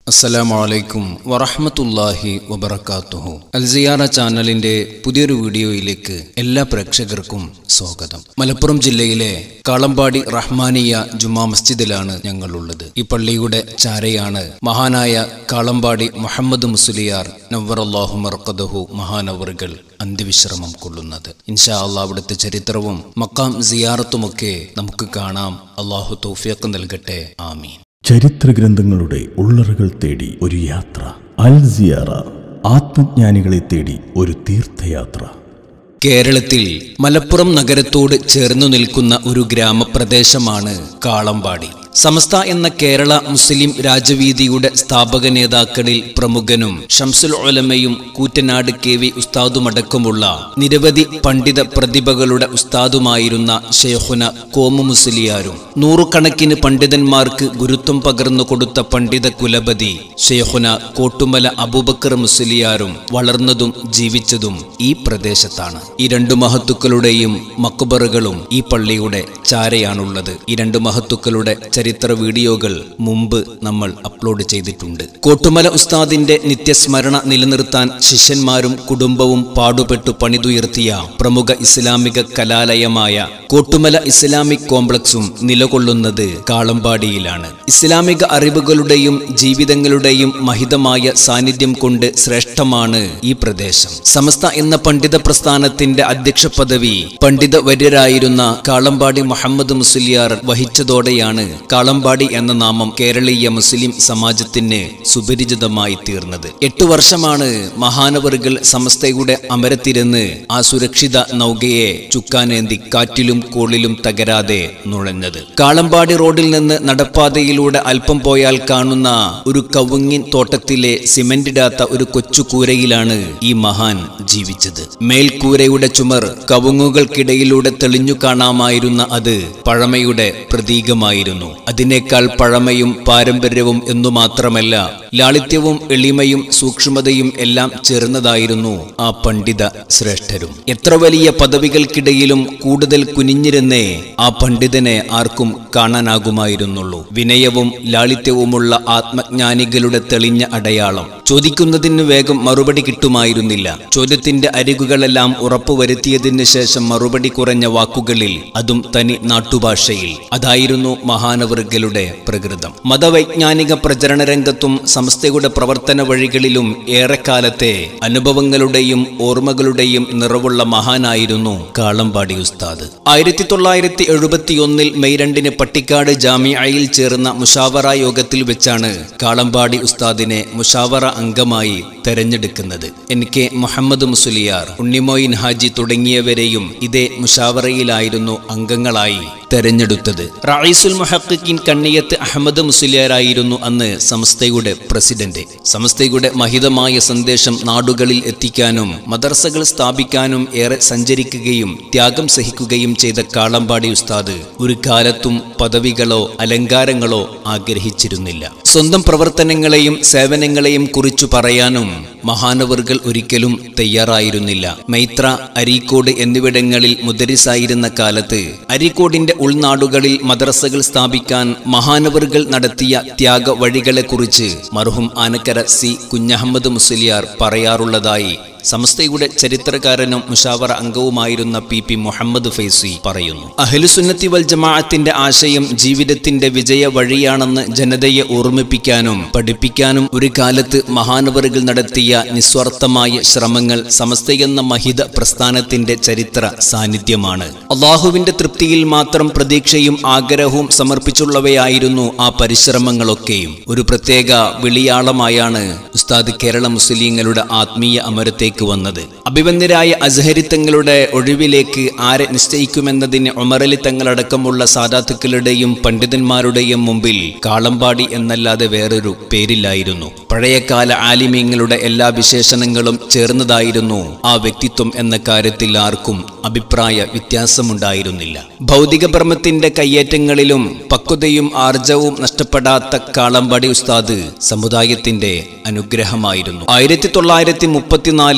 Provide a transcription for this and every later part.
അസ്സലാമു അലൈക്കും വറഹ്മത്തുള്ളാഹി വബറകാതുഹു അൽസിയാറ ചാനലിന്റെ പുതിയൊരു വീഡിയോയിലേക്ക് എല്ലാ പ്രേക്ഷകർക്കും സ്വാഗതം മലപ്പുറം ജില്ലയിലെ കാളമ്പാടി റഹ്മാനിയ ജുമാ മസ്ജിദിലാണ് ഞങ്ങളുള്ളത് ഈ പള്ളിയുടെ ചാരയാണ് മഹാനായ കാളമ്പാടി മുഹമ്മദ് മുസ്ലിയാർ നവറല്ലാഹു മർക്കദഹു മഹാനവറുകൾ അന്ത്യവിശ്രമം കൊള്ളുന്നത് ഇൻഷാ അള്ളാഹ് അവിടുത്തെ ചരിത്രവും മക്കാം സിയാറത്തുമൊക്കെ നമുക്ക് കാണാം അള്ളാഹു തൗഫീഖ് നൽകട്ടെ ആമീൻ ചരിത്രഗ്രന്ഥങ്ങളുടെ ഉള്ളറകൾ തേടി ഒരു യാത്ര അൽ സിയാറ ആത്മജ്ഞാനികളെ തേടി ഒരു തീർത്ഥയാത്ര കേരളത്തിൽ മലപ്പുറം നഗരത്തോട് ചേർന്നു നിൽക്കുന്ന ഒരു ഗ്രാമപ്രദേശമാണ് കാളമ്പാടി സമസ്ത എന്ന കേരള മുസ്ലിം രാജവീതിയുടെ സ്ഥാപക നേതാക്കളിൽ പ്രമുഖനും ഷംസുൽ ഒലമയും കൂറ്റനാട് കെ വി ഉസ്താദുമടക്കമുള്ള നിരവധി പണ്ഡിത പ്രതിഭകളുടെ ഉസ്താദുമായിരുന്ന ഷെയ്ഖുന കോമു മുസ്ലിയാരും നൂറുകണക്കിന് പണ്ഡിതന്മാർക്ക് ഗുരുത്വം പകർന്നു കൊടുത്ത പണ്ഡിത കുലപതി ഷെയ്ഖുന കോട്ടുമല അബൂബക്കർ മുസ്ലിയാരും വളർന്നതും ജീവിച്ചതും ഈ പ്രദേശത്താണ് ഈ രണ്ടു മഹത്തുക്കളുടെയും മക്കുബറുകളും ഈ പള്ളിയുടെ ചാരയാണുള്ളത് ഈ രണ്ട് മഹത്തുക്കളുടെ ചരിത്ര വീഡിയോകൾ മുമ്പ് നമ്മൾ അപ്ലോഡ് ചെയ്തിട്ടുണ്ട് കോട്ടുമല ഉസ്താദിന്റെ നിത്യസ്മരണ നിലനിർത്താൻ ശിഷ്യന്മാരും കുടുംബവും പാടുപെട്ടു പണിതുയർത്തിയ പ്രമുഖ ഇസ്ലാമിക കലാലയമായ കോട്ടുമല ഇസ്ലാമിക് കോംപ്ലക്സും നിലകൊള്ളുന്നത് കാളമ്പാടിയിലാണ് ഇസ്ലാമിക അറിവുകളുടെയും ജീവിതങ്ങളുടെയും മഹിതമായ സാന്നിധ്യം കൊണ്ട് ശ്രേഷ്ഠമാണ് ഈ പ്രദേശം സമസ്ത എന്ന പണ്ഡിത പ്രസ്ഥാനത്തിന്റെ അധ്യക്ഷ പദവി പണ്ഡിത വര്യരായിരുന്ന കാളമ്പാടി മുഹമ്മദ് മുസ്ലിയാർ വഹിച്ചതോടെയാണ് കാളമ്പാടി എന്ന നാമം കേരളീയ മുസ്ലിം സമാജത്തിന് സുപരിചിതമായി തീർന്നത് എട്ടു വർഷമാണ് മഹാനവറുകൾ സമസ്തയുടെ അമരത്തിരുന്ന് ആ സുരക്ഷിത നൗകയെ ചുക്കാനേന്തി കാറ്റിലും കോളിലും തകരാതെ നുഴഞ്ഞത് കാളമ്പാടി റോഡിൽ നിന്ന് നടപ്പാതയിലൂടെ അല്പം പോയാൽ കാണുന്ന ഒരു കവുങ്ങിൻ തോട്ടത്തിലെ സിമന്റിടാത്ത ഒരു കൊച്ചു കൂരയിലാണ് ഈ മഹാൻ ജീവിച്ചത് മേൽക്കൂരയുടെ ചുമർ കവുങ്ങുകൾക്കിടയിലൂടെ തെളിഞ്ഞു കാണാമായിരുന്ന അത് പഴമയുടെ പ്രതീകമായിരുന്നു അതിനേക്കാൾ പഴമയും പാരമ്പര്യവും എന്നു മാത്രമല്ല ലാളിത്യവും എളിമയും സൂക്ഷ്മതയും എല്ലാം ചേർന്നതായിരുന്നു ആ പണ്ഡിത ശ്രേഷ്ഠരും എത്ര വലിയ പദവികൾക്കിടയിലും കൂടുതൽ കുനിഞ്ഞിരുന്നേ ആ പണ്ഡിതനെ ആർക്കും കാണാനാകുമായിരുന്നുള്ളൂ വിനയവും ലാളിത്യവുമുള്ള ആത്മജ്ഞാനികളുടെ തെളിഞ്ഞ അടയാളം ചോദിക്കുന്നതിന് വേഗം മറുപടി കിട്ടുമായിരുന്നില്ല ചോദ്യത്തിന്റെ അരികുകളെല്ലാം ഉറപ്പുവരുത്തിയതിന് ശേഷം മറുപടി കുറഞ്ഞ വാക്കുകളിൽ അതും തനി നാട്ടുഭാഷയിൽ അതായിരുന്നു മഹാനവറുകളുടെ പ്രകൃതം മതവൈജ്ഞാനിക പ്രചരണ രംഗത്തും സംസ്ഥയുടെ പ്രവർത്തന വഴികളിലും ഏറെക്കാലത്തെ അനുഭവങ്ങളുടെയും ഓർമ്മകളുടെയും നിറവുള്ള മഹാനായിരുന്നു കാളമ്പാടി ഉസ്താദ് ആയിരത്തി തൊള്ളായിരത്തി എഴുപത്തിയൊന്നിൽ മെയ് രണ്ടിന് പട്ടിക്കാട് ജാമിയയിൽ ചേർന്ന മുഷാവറ യോഗത്തിൽ വെച്ചാണ് കാളമ്പാടി ഉസ്താദിനെ മുഷാവറ അംഗമായി തെരഞ്ഞെടുക്കുന്നത് എൻ കെ മുഹമ്മദ് മുസുലിയാർ ഉണ്ണിമോയിൻ ഹാജി തുടങ്ങിയവരെയും ഇതേ മുഷാവറയിലായിരുന്നു അംഗങ്ങളായി തെരഞ്ഞെടുത്തത് റായിസുൽ മുഹക്കിൻ കണ്ണിയത്ത് അഹമ്മദ് മുസ്ലിയാരായിരുന്നു അന്ന് സംസ്ഥയുടെ പ്രസിഡന്റ് സംസ്ഥയുടെ മഹിതമായ സന്ദേശം നാടുകളിൽ എത്തിക്കാനും മദർസകൾ സ്ഥാപിക്കാനും ഏറെ സഞ്ചരിക്കുകയും ത്യാഗം സഹിക്കുകയും ചെയ്ത കാളമ്പാടി ഉസ്താദ് ഒരു കാലത്തും പദവികളോ അലങ്കാരങ്ങളോ ആഗ്രഹിച്ചിരുന്നില്ല സ്വന്തം പ്രവർത്തനങ്ങളെയും സേവനങ്ങളെയും കുറിച്ചു പറയാനും മഹാനവറുകൾ ഒരിക്കലും തയ്യാറായിരുന്നില്ല മൈത്ര അരീക്കോട് എന്നിവിടങ്ങളിൽ മുദരിസായിരുന്ന കാലത്ത് അരീക്കോടിന്റെ ഉൾനാടുകളിൽ മദ്രസകൾ സ്ഥാപിക്കാൻ മഹാനവറുകൾ നടത്തിയ ത്യാഗ വഴികളെക്കുറിച്ച് മർഹും ആനക്കര സി കുഞ്ഞഹമ്മദ് മുസ്ലിയാർ പറയാറുള്ളതായി സംസ്ഥയുടെ ചരിത്രകാരനും മുഷാവറ അംഗവുമായിരുന്ന പി പി മുഹമ്മദ് ഫൈസി പറയുന്നു അഹ്ലുസുന്നത്തി വൽ ജമാഅത്തിന്റെ ആശയം ജീവിതത്തിന്റെ വിജയ വഴിയാണെന്ന് ജനതയെ ഓർമ്മിപ്പിക്കാനും പഠിപ്പിക്കാനും ഒരു കാലത്ത് മഹാനവറുകൾ നടത്തിയ നിസ്വാർത്ഥമായ ശ്രമങ്ങൾ സമസ്തയെന്ന മഹിത പ്രസ്ഥാനത്തിന്റെ ചരിത്ര സാന്നിധ്യമാണ് അള്ളാഹുവിന്റെ തൃപ്തിയിൽ മാത്രം പ്രതീക്ഷയും ആഗ്രഹവും സമർപ്പിച്ചുള്ളവയായിരുന്നു ആ പരിശ്രമങ്ങളൊക്കെയും ഒരു പ്രത്യേക വിളിയാളമായാണ് ഉസ്താദ് കേരള മുസ്ലിങ്ങളുടെ ആത്മീയ അമരത്തേക്ക് വന്നത് അഭിവന്യരായ അസഹരിത്തങ്ങളുടെ ഒഴിവിലേക്ക് ആരെ നിശ്ചയിക്കുമെന്നതിന് ഒമറലി തങ്ങളടക്കമുള്ള സാധാത്തുക്കളുടെയും പണ്ഡിതന്മാരുടെയും മുമ്പിൽ കാളമ്പാടി എന്നല്ലാതെ വേറൊരു പേരില്ലായിരുന്നു പഴയകാല ആലിമീങ്ങളുടെ എല്ലാ വിശേഷണങ്ങളും ചേർന്നതായിരുന്നു ആ വ്യക്തിത്വം എന്ന കാര്യത്തിൽ ആർക്കും അഭിപ്രായ വ്യത്യാസമുണ്ടായിരുന്നില്ല ഭൗതിക ബ്രഹ്മത്തിന്റെ കയ്യേറ്റങ്ങളിലും പക്വതയും ആർജവും നഷ്ടപ്പെടാത്ത കാളമ്പാടി ഉസ്താദ് സമുദായത്തിന്റെ അനുഗ്രഹമായിരുന്നു ആയിരത്തി തൊള്ളായിരത്തി മുപ്പത്തിനാലിൽ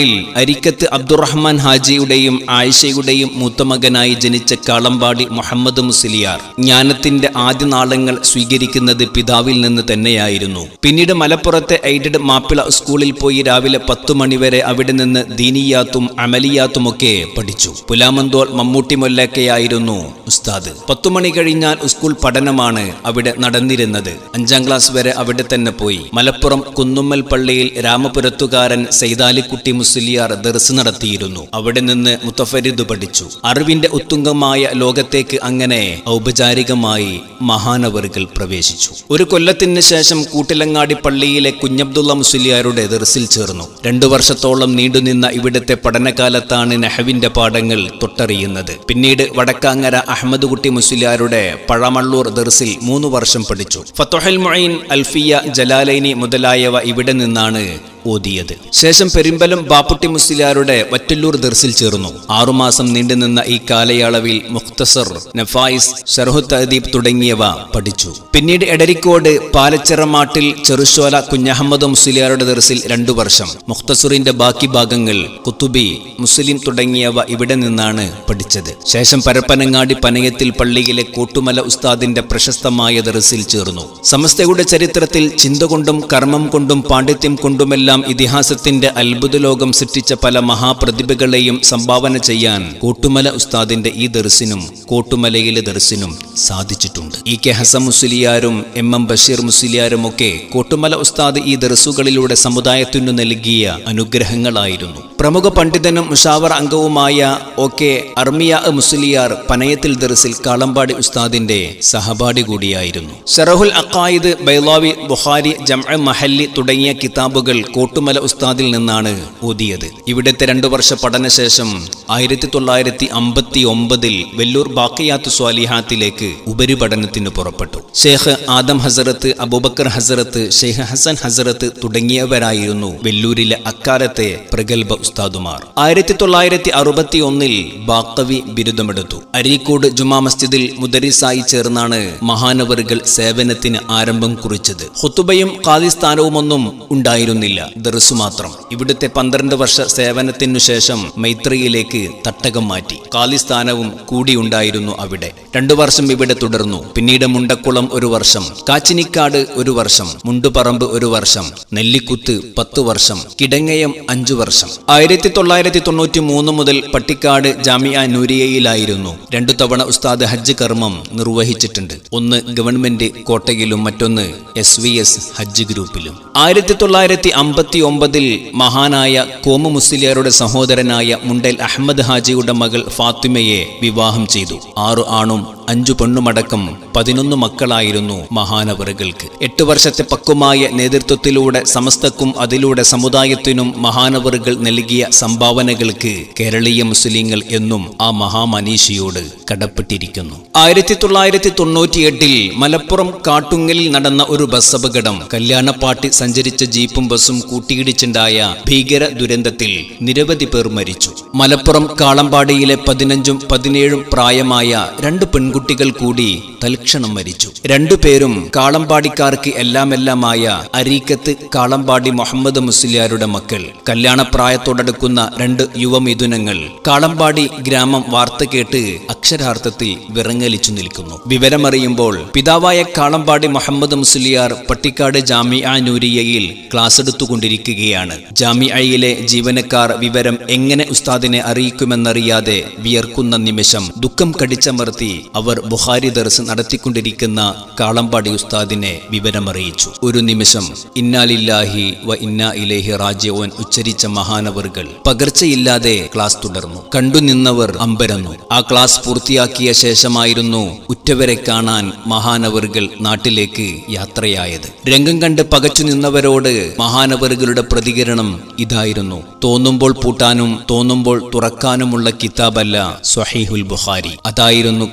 നാളിൽ അരിക്കത്ത് അബ്ദുറഹ്മാൻ ഹാജിയുടെയും ആയിഷയുടെയും മൂത്തമകനായി ജനിച്ച കാളമ്പാടി മുഹമ്മദ് മുസ്ലിയാർ ജ്ഞാനത്തിന്റെ ആദ്യ നാളങ്ങൾ സ്വീകരിക്കുന്നത് പിതാവിൽ നിന്ന് തന്നെയായിരുന്നു പിന്നീട് മലപ്പുറത്തെ എയ്ഡഡ് മാപ്പിള സ്കൂളിൽ പോയി രാവിലെ പത്തു മണിവരെ അവിടെ നിന്ന് ദീനിയാത്തും അമലിയാത്തുമൊക്കെ പഠിച്ചു പുലാമന്തോൾ മമ്മൂട്ടി മൊല്ലൊക്കെയായിരുന്നു ഉസ്താദ് പത്തു മണി കഴിഞ്ഞാൽ സ്കൂൾ പഠനമാണ് അവിടെ നടന്നിരുന്നത് അഞ്ചാം ക്ലാസ് വരെ അവിടെ തന്നെ പോയി മലപ്പുറം കുന്നുമ്മൽ പള്ളിയിൽ രാമപുരത്തുകാരൻ സൈതാലിക്കുട്ടി മുസ്ലിയാർ ദർസ് നടത്തിയിരുന്നു അവിടെ നിന്ന് മുത്തഫരിദ് പഠിച്ചു അറിവിന്റെ ഉത്തുംഗമായ ലോകത്തേക്ക് അങ്ങനെ ഔപചാരികമായി മഹാനവറുകൾ പ്രവേശിച്ചു ഒരു കൊല്ലത്തിന് ശേഷം കൂട്ടിലങ്ങാടി പള്ളിയിലെ കുഞ്ഞബ്ദുള്ള മുസ്ലിയാരുടെ ദർസിൽ ചേർന്നു രണ്ടു വർഷത്തോളം നീണ്ടുനിന്ന ഇവിടുത്തെ പഠനകാലത്താണ് നെഹവിന്റെ പാഠങ്ങൾ തൊട്ടറിയുന്നത് പിന്നീട് വടക്കാങ്ങര അഹമ്മദ് കുട്ടി മുസ്ലിയാരുടെ പഴമള്ളൂർ ദർസിൽ മൂന്ന് വർഷം പഠിച്ചു ഫത്തുഹൽ മൊയ്ൻ അൽഫിയ ജലാലൈനി മുതലായവ ഇവിടെ നിന്നാണ് ഓതിയത് ശേഷം പെരുമ്പലം ബാപ്പുട്ടി മുസ്ലിയാരുടെ വറ്റല്ലൂർ ദർസിൽ ചേർന്നു ആറുമാസം നീണ്ടുനിന്ന ഈ കാലയളവിൽ മുഖ്തസർ നഫായിസ് ഷർഹു തഹദീബ് തുടങ്ങിയവ പഠിച്ചു പിന്നീട് എടരിക്കോട് പാലച്ചിറമാട്ടിൽ ചെറുശോല കുഞ്ഞഹമ്മദ് മുസ്ലിയാരുടെ ദർസിൽ രണ്ടു വർഷം മുഖ്തസറിന്റെ ബാക്കി ഭാഗങ്ങൾ കുത്തുബി മുസ്ലിം തുടങ്ങിയവ ഇവിടെ നിന്നാണ് പഠിച്ചത് ശേഷം പരപ്പനങ്ങാടി പനയത്തിൽ പള്ളിയിലെ കോട്ടുമല ഉസ്താദിന്റെ പ്രശസ്തമായ ദർസിൽ ചേർന്നു സമസ്തയുടെ ചരിത്രത്തിൽ ചിന്ത കൊണ്ടും കർമ്മം കൊണ്ടും പാണ്ഡിത്യം കൊണ്ടുമെല്ലാം ഇതിഹാസത്തിന്റെ അത്ഭുത ലോകം സൃഷ്ടിച്ച പല മഹാപ്രതിഭകളെയും സംഭാവന ചെയ്യാൻ കോട്ടുമല ഉസ്താദിന്റെ ഈ ദർസിനും കോട്ടുമലയിലെ ദർസിനും സാധിച്ചിട്ടുണ്ട് ഇ കെ ഹസൻ മുസ്ലിയാരും എം എം ബഷീർ മുസ്ലിയാരും ഒക്കെ കോട്ടുമല ഉസ്താദ് ഈ ദർസുകളിലൂടെ സമുദായത്തിനു നൽകിയ അനുഗ്രഹങ്ങളായിരുന്നു പ്രമുഖ പണ്ഡിതനും മുഷാവർ അംഗവുമായ ഒ കെ അർമിയ മുസ്ലിയാർ പനയത്തിൽ ദർസിൽ കാളമ്പാടി ഉസ്താദിന്റെ സഹപാഠി കൂടിയായിരുന്നു ഷറഹുൽ അക്കായിദ് ബൈലാവി ബുഖാരി ജംഅ മഹല്ലി തുടങ്ങിയ കിതാബുകൾ കോട്ടുമല ഉസ്താദിൽ നിന്നാണ് ഓതിയത് ഇവിടുത്തെ രണ്ടു വർഷ പഠനശേഷം ആയിരത്തി തൊള്ളായിരത്തി അമ്പത്തി ഒമ്പതിൽ വെല്ലൂർ ബാക്കിയാത്ത് സ്വാലിഹാത്തിലേക്ക് ഉപരിപഠനത്തിന് പുറപ്പെട്ടു ഷെയ്ഖ് ആദം ഹസറത്ത് അബൂബക്കർ ഹസറത്ത് ഷെയ്ഖ് ഹസൻ ഹസറത്ത് തുടങ്ങിയവരായിരുന്നു വെല്ലൂരിലെ അക്കാലത്തെ പ്രഗത്ഭ ഉസ്താദുമാർ ആയിരത്തി തൊള്ളായിരത്തി അറുപത്തി ഒന്നിൽ ബാക്കവി ബിരുദമെടുത്തു അരീക്കോട് ജുമാ മസ്ജിദിൽ മുദരിസായി ചേർന്നാണ് മഹാനവറുകൾ സേവനത്തിന് ആരംഭം കുറിച്ചത് ഹുത്തുബയും ഖാദിസ്ഥാനവുമൊന്നും ഉണ്ടായിരുന്നില്ല ദർസു മാത്രം ഇവിടുത്തെ പന്ത്രണ്ട് വർഷ സേവനത്തിനു ശേഷം മൈത്രിയിലേക്ക് തട്ടകം മാറ്റി ഖാലിസ്ഥാനവും കൂടിയുണ്ടായിരുന്നു അവിടെ രണ്ടു വർഷം ഇവിടെ തുടർന്നു പിന്നീട് മുണ്ടക്കുളം ഒരു വർഷം കാച്ചിനിക്കാട് ഒരു വർഷം മുണ്ടുപറമ്പ് ഒരു വർഷം നെല്ലിക്കുത്ത് പത്തു വർഷം കിടങ്ങയം അഞ്ചു വർഷം ആയിരത്തി തൊള്ളായിരത്തി തൊണ്ണൂറ്റി മൂന്ന് മുതൽ പട്ടിക്കാട് ജാമിയ നൂരിയയിലായിരുന്നു രണ്ടു തവണ ഉസ്താദ് ഹജ്ജ് കർമ്മം നിർവഹിച്ചിട്ടുണ്ട് ഒന്ന് ഗവൺമെന്റ് കോട്ടയിലും മറ്റൊന്ന് എസ് വി എസ് ഹജ്ജ് ഗ്രൂപ്പിലും ആയിരത്തി തൊള്ളായിരത്തി അമ്പത്തി ഒമ്പതിൽ മഹാനായ കോമു മുസ്ലിയാരുടെ സഹോദരനായ മുണ്ടൽ അഹമ്മദ് ഹാജിയുടെ മകൾ ഫാത്തിമയെ വിവാഹം ചെയ്തു ആറു ആണും അഞ്ചു പെണ്ണുമടക്കം പതിനൊന്ന് മക്കളായിരുന്നു മഹാനവറുകൾക്ക് എട്ട് വർഷത്തെ പക്വമായ നേതൃത്വത്തിലൂടെ സമസ്തക്കും അതിലൂടെ സമുദായത്തിനും മഹാനവറുകൾ നൽകിയ സംഭാവനകൾക്ക് കേരളീയ മുസ്ലിങ്ങൾ എന്നും ആ മഹാമനീഷിയോട് കടപ്പെട്ടിരിക്കുന്നു ആയിരത്തി തൊള്ളായിരത്തി തൊണ്ണൂറ്റിയെട്ടിൽ മലപ്പുറം കാട്ടുങ്ങലിൽ നടന്ന ഒരു ബസ് അപകടം കല്യാണപ്പാട്ടി സഞ്ചരിച്ച ജീപ്പും ബസ്സും കൂട്ടിയിടിച്ചുണ്ടായ ഭീകര ദുരന്തത്തിൽ നിരവധി പേർ മരിച്ചു മലപ്പുറം കാളമ്പാടിയിലെ പതിനഞ്ചും പതിനേഴും പ്രായമായ രണ്ട് പെൺകുട്ടികൾ കൂടി തൽക്ഷണം മരിച്ചു രണ്ടുപേരും കാളമ്പാടിക്കാർക്ക് എല്ലാമെല്ലാമായ അരീക്കത്ത് കാളമ്പാടി മുഹമ്മദ് മുസ്ലിയാരുടെ മക്കൾ കല്യാണപ്രായത്തോടടുക്കുന്ന രണ്ട് യുവമിഥുനങ്ങൾ കാളമ്പാടി ഗ്രാമം വാർത്ത കേട്ട് അക്ഷരാർത്ഥത്തിൽ വിറങ്ങലിച്ചു നിൽക്കുന്നു വിവരമറിയുമ്പോൾ പിതാവായ കാളമ്പാടി മുഹമ്മദ് മുസ്ലിയാർ പട്ടിക്കാട് ജാമിഅ നൂരിയയിൽ ക്ലാസ് എടുത്തുകൊണ്ടിരിക്കുകയാണ് ജാമിഅയിലെ ജീവനക്കാർ വിവരം എങ്ങനെ ഉസ്താദിനെ അറിയിക്കുമെന്നറിയാതെ വിയർക്കുന്ന നിമിഷം ദുഃഖം കടിച്ചമർത്തി അവർ ബുഹാരി ദർസ് നടത്തിക്കൊണ്ടിരിക്കുന്ന കാളമ്പാടി ഉസ്താദിനെ വിവരമറിയിച്ചു ഒരു നിമിഷം ഇന്നാലില്ലാഹി വ ഇന്നാ ഇലേഹി റാജ്യവൻ ഉച്ചരിച്ച മഹാനവറുകൾ പകർച്ചയില്ലാതെ ക്ലാസ് തുടർന്നു കണ്ടുനിന്നവർ അമ്പരന്നു ആ ക്ലാസ് പൂർത്തിയാക്കിയ ശേഷമായിരുന്നു ഉറ്റവരെ കാണാൻ മഹാനവറുകൾ നാട്ടിലേക്ക് യാത്രയായത് രംഗം കണ്ട് പകച്ചു നിന്നവരോട് മഹാനവറുകളുടെ പ്രതികരണം ഇതായിരുന്നു തോന്നുമ്പോൾ പൂട്ടാനും തോന്നുമ്പോൾ തുറക്കാനുമുള്ള കിതാബല്ല സ്വഹീഹുൽ ബുഖാരി അതായിരുന്നു കാളമ്പാടി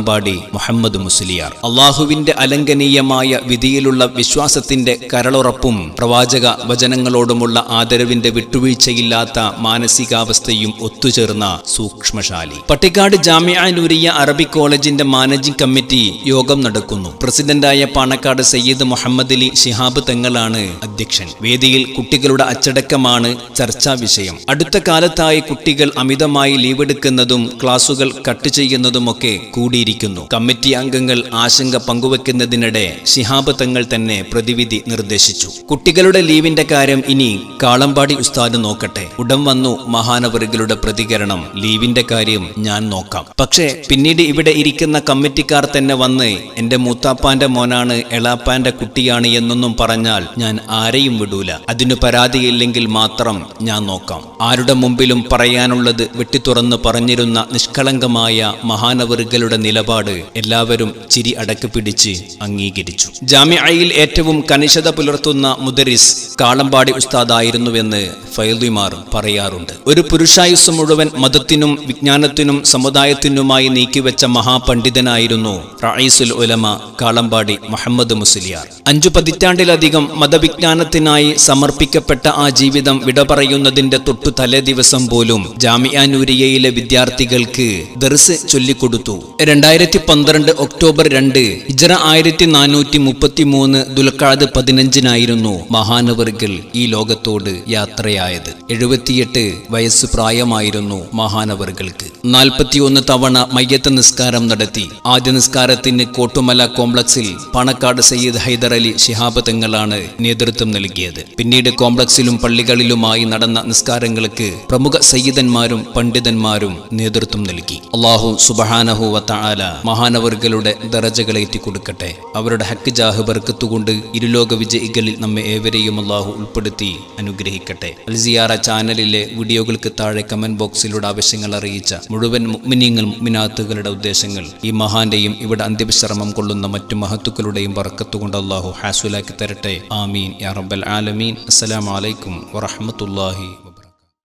കാളമ്പാടി മുഹമ്മദ് മുസ്ലിയാർ അള്ളാഹുവിന്റെ അലംഘനീയമായ വിധിയിലുള്ള വിശ്വാസത്തിന്റെ കരളുറപ്പും പ്രവാചക വചനങ്ങളോടുമുള്ള ആദരവിന്റെ വിട്ടുവീഴ്ചയില്ലാത്ത മാനസികാവസ്ഥയും ഒത്തുചേർന്ന സൂക്ഷ്മശാലി പട്ടിക്കാട് ജാമ്യ നൂരിയ അറബിക് കോളേജിന്റെ മാനേജിംഗ് കമ്മിറ്റി യോഗം നടക്കുന്നു പ്രസിഡന്റായ പാണക്കാട് സയ്യിദ് മുഹമ്മദ് അലി ശിഹാബ് തങ്ങളാണ് അധ്യക്ഷൻ വേദിയിൽ കുട്ടികളുടെ അച്ചടക്കമാണ് ചർച്ചാ വിഷയം അടുത്ത കാലത്തായി കുട്ടികൾ അമിതമായി ലീവെടുക്കുന്നതും ക്ലാസുകൾ കട്ട് ചെയ്യുന്നതുമൊക്കെ കൂടിയിരിക്കുന്നു കമ്മിറ്റി അംഗങ്ങൾ ആശങ്ക പങ്കുവെക്കുന്നതിനിടെ ശിഹാബ് തങ്ങൾ തന്നെ പ്രതിവിധി നിർദ്ദേശിച്ചു കുട്ടികളുടെ ലീവിന്റെ കാര്യം ഇനി കാളമ്പാടി ഉസ്താദ് നോക്കട്ടെ ഉടൻ വന്നു മഹാനവറുകളുടെ പ്രതികരണം ലീവിന്റെ കാര്യം ഞാൻ നോക്കാം പക്ഷേ പിന്നീട് ഇവിടെ ഇരിക്കുന്ന കമ്മിറ്റിക്കാർ തന്നെ വന്ന് എന്റെ മൂത്താപ്പാന്റെ മോനാണ് എളാപ്പാന്റെ കുട്ടിയാണ് എന്നൊന്നും പറഞ്ഞാൽ ഞാൻ ആരെയും വിടൂല അതിനു പരാതിയില്ലെങ്കിൽ മാത്രം ഞാൻ നോക്കാം ആരുടെ മുമ്പിലും പറയാനുള്ളത് വെട്ടിത്തുറന്ന് പറഞ്ഞിരുന്ന നിഷ്കളങ്കമായ മഹാനവറുകളുടെ നിലപാട് എല്ലാവരും ചിരി അടക്കി പിടിച്ച് അംഗീകരിച്ചു ജാമ്യയിൽ ഏറ്റവും കനിഷ്ഠത പുലർത്തുന്ന മുദരിസ് കാളമ്പാടി ഉസ്താദായിരുന്നുവെന്ന് ഫൈലിമാർ പറയാറുണ്ട് ഒരു പുരുഷായുസ് മുഴുവൻ മതത്തിനും വിജ്ഞാനത്തിനും സമുദായത്തിനുമായി നീക്കിവെച്ച മഹാപണ്ഡിതനായിരുന്നു റഈസുൽ ഉലമ കാളമ്പാടി മുഹമ്മദ് മുസ്ലിയാർ അഞ്ചു പതിറ്റാണ്ടിലധികം മതവിജ്ഞാനത്തിനായി സമർപ്പിക്കപ്പെട്ട ആ ജീവിതം വിട പറയുന്നതിന്റെ തൊട്ടു തലേ ദിവസം പോലും ജാമിയ നൂരിയയിലെ വിദ്യാർത്ഥികൾക്ക് ദർസ് ചൊല്ലിക്കൊടുത്തു രണ്ടായിരത്തി പന്ത്രണ്ട് ഒക്ടോബർ രണ്ട് ഹിജറ ആയിരത്തി നാനൂറ്റി മുപ്പത്തി മൂന്ന് ദുൽഖാദ് പതിനഞ്ചിനായിരുന്നു മഹാനവർകൾ ഈ ലോകത്തോട് യാത്രയായത് എഴുപത്തിയെട്ട് വയസ്സ് പ്രായമായിരുന്നു മഹാനവറുകൾക്ക് നാൽപ്പത്തിയൊന്ന് തവണ മയ്യത്ത് നിസ്കാരം നടത്തി ആദ്യ നിസ്കാരത്തിന് കോട്ടുമല കോംപ്ലക്സിൽ പണക്കാട് സയ്യിദ് ഹൈദർ അലി ശിഹാബ് തങ്ങളാണ് നേതൃത്വം നൽകിയത് പിന്നീട് കോംപ്ലക്സിലും പള്ളികളിലുമായി നടന്ന നിസ്കാരങ്ങൾക്ക് പ്രമുഖ സയ്യിദന്മാരും പണ്ഡിതന്മാരും നേതൃത്വം നൽകി അള്ളാഹു സുബഹാനഹു വത്താല മഹാനവറുകളുടെ ദറജകളെ കൊടുക്കട്ടെ അവരുടെ ഹക്ക് ജാഹ് ബർക്കത്തുകൊണ്ട് ഇരുലോക വിജയികളിൽ നമ്മെ ഏവരെയും അള്ളാഹു ഉൾപ്പെടുത്തി അനുഗ്രഹിക്കട്ടെ അൽസിയാറ ചാനലിലെ വീഡിയോകൾക്ക് താഴെ കമന്റ് ബോക്സിലൂടെ ആവശ്യങ്ങൾ അറിയിച്ച മുഴുവൻ മുഗ്മിനീങ്ങൾ മുഗ്മിനാത്തുകളുടെ ഉദ്ദേശങ്ങൾ ഈ മഹാന്റെയും ഇവിടെ അന്ത്യവിശ്രമം കൊള്ളുന്ന മറ്റു മഹത്തുക്കളുടെയും ബർക്കത്തുകൊണ്ട് അള്ളാഹു ഹാസുലാക്കി തരട്ടെ ആമീൻ യാ റബ്ബൽ ആലമീൻ അസ്സലാമു അലൈക്കും വറഹ്മത്തുള്ളാഹി വബറകാതുഹു